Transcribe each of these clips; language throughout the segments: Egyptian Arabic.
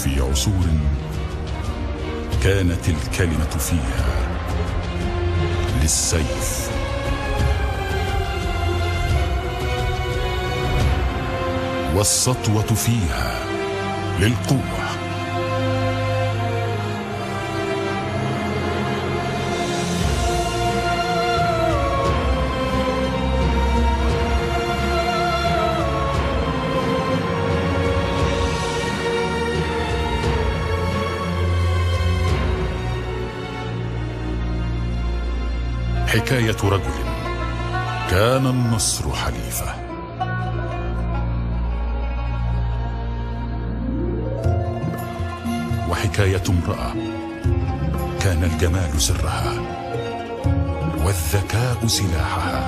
في عصور كانت الكلمة فيها للسيف والسطوة فيها للقوة حكاية رجل كان النصر حليفه وحكاية امرأة كان الجمال سرها والذكاء سلاحها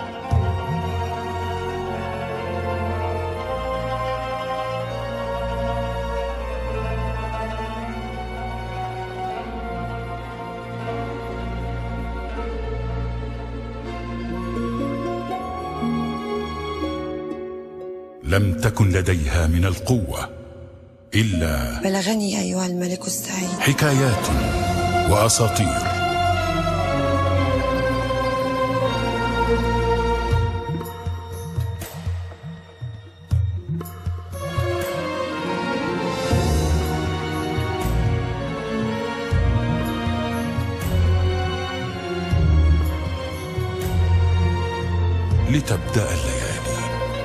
لم تكن لديها من القوة إلا بلغني أيها الملك السعيد حكايات وأساطير لتبدأ الليالي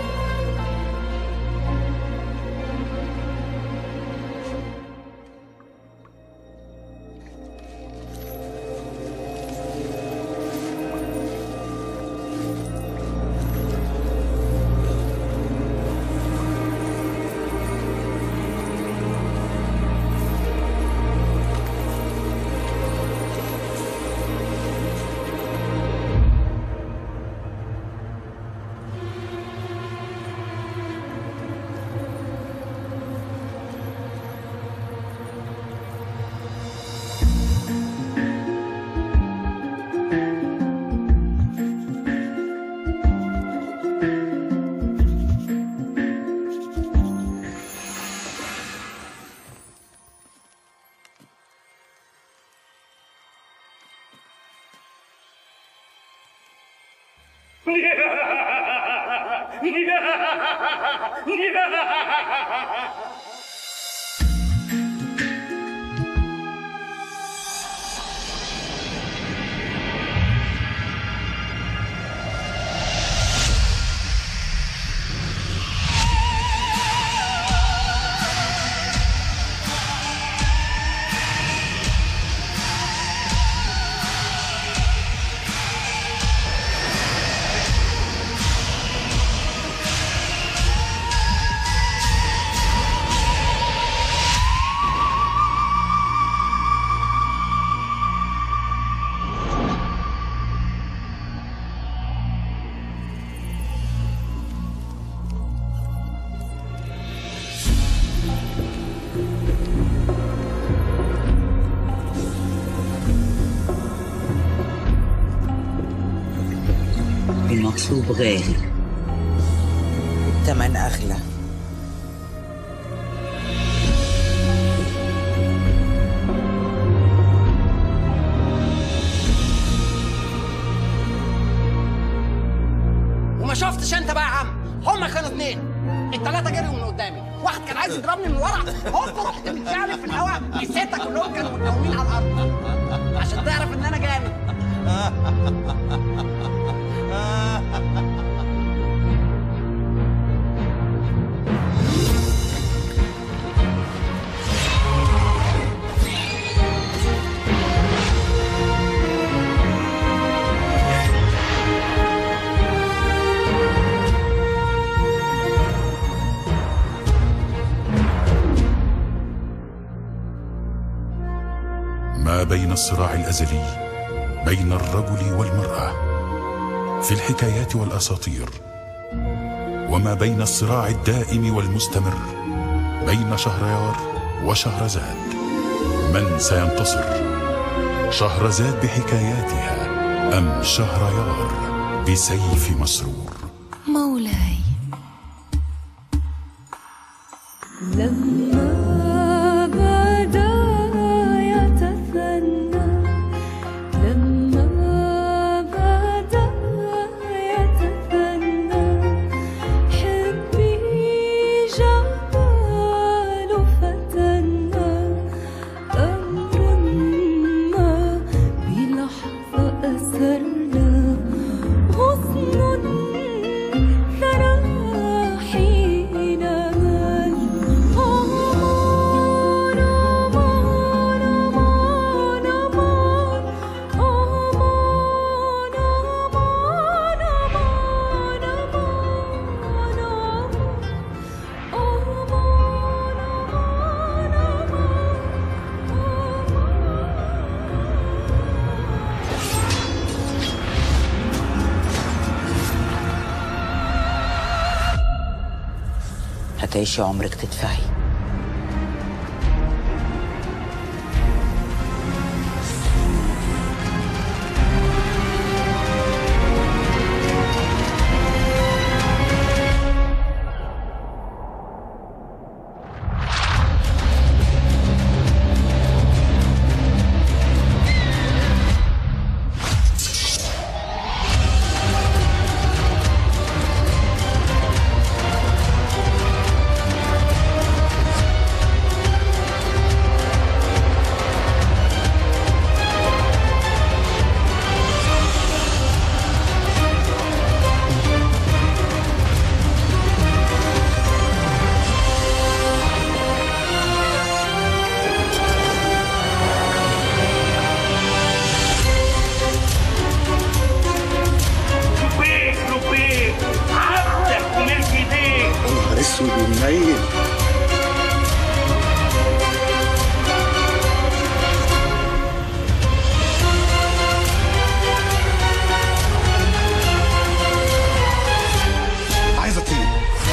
المطلوب غالي الثمن أغلى وما شفتش انت بقى يا عم هما كانوا اتنين التلاتة جريوا من قدامي واحد كان عايز يضربني من ورا هوب رحت متشعلب في الهواء الستة كلهم كانوا متقومين على الارض عشان تعرف ان انا جامد ما بين الصراع الازلي بين الرجل والمراه في الحكايات والاساطير وما بين الصراع الدائم والمستمر بين شهريار وشهرزاد من سينتصر شهرزاد بحكاياتها ام شهريار بسيف مسرور مولاي لما هتعيشي عمرك تدفعي لبيك لبيك عبدك وملك ايديك نهار اسود ومنيل عايز اطير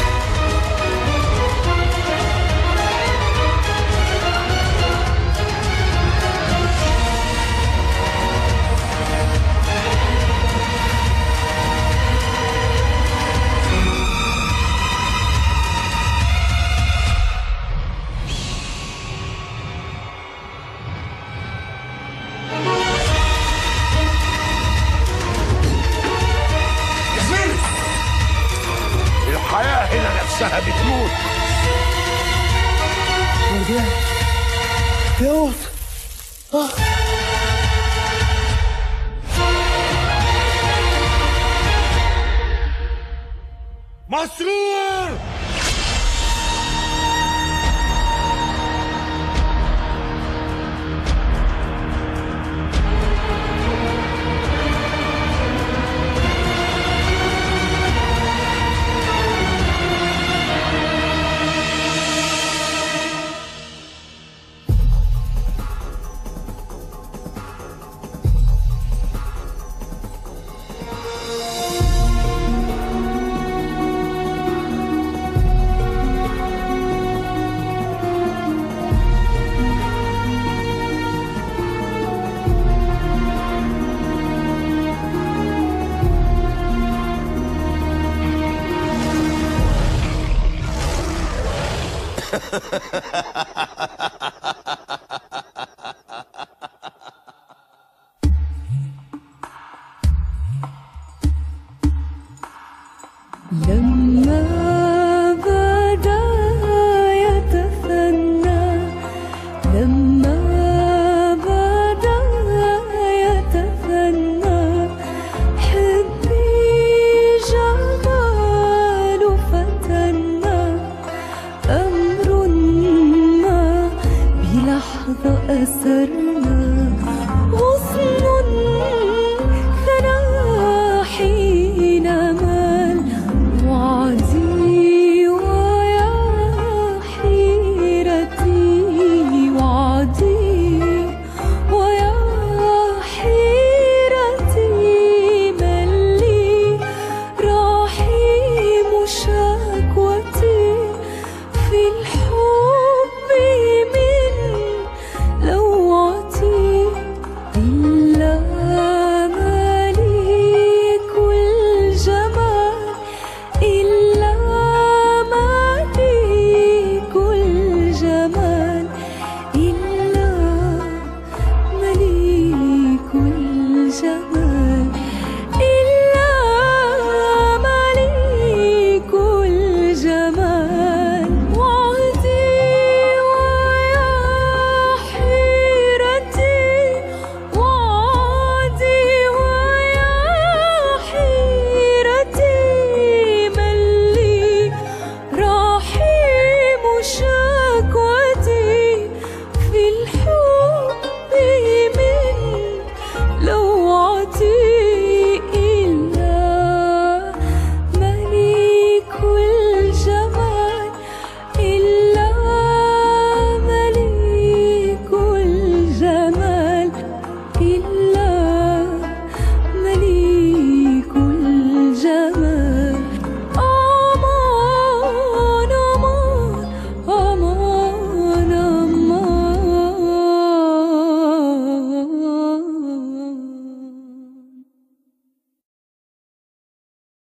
الحياة هنا نفسها بتموت مسرور لما بدا يتثنى لما بدا يتثنى حبي جمال فتنا أمر ما بلحظة أسر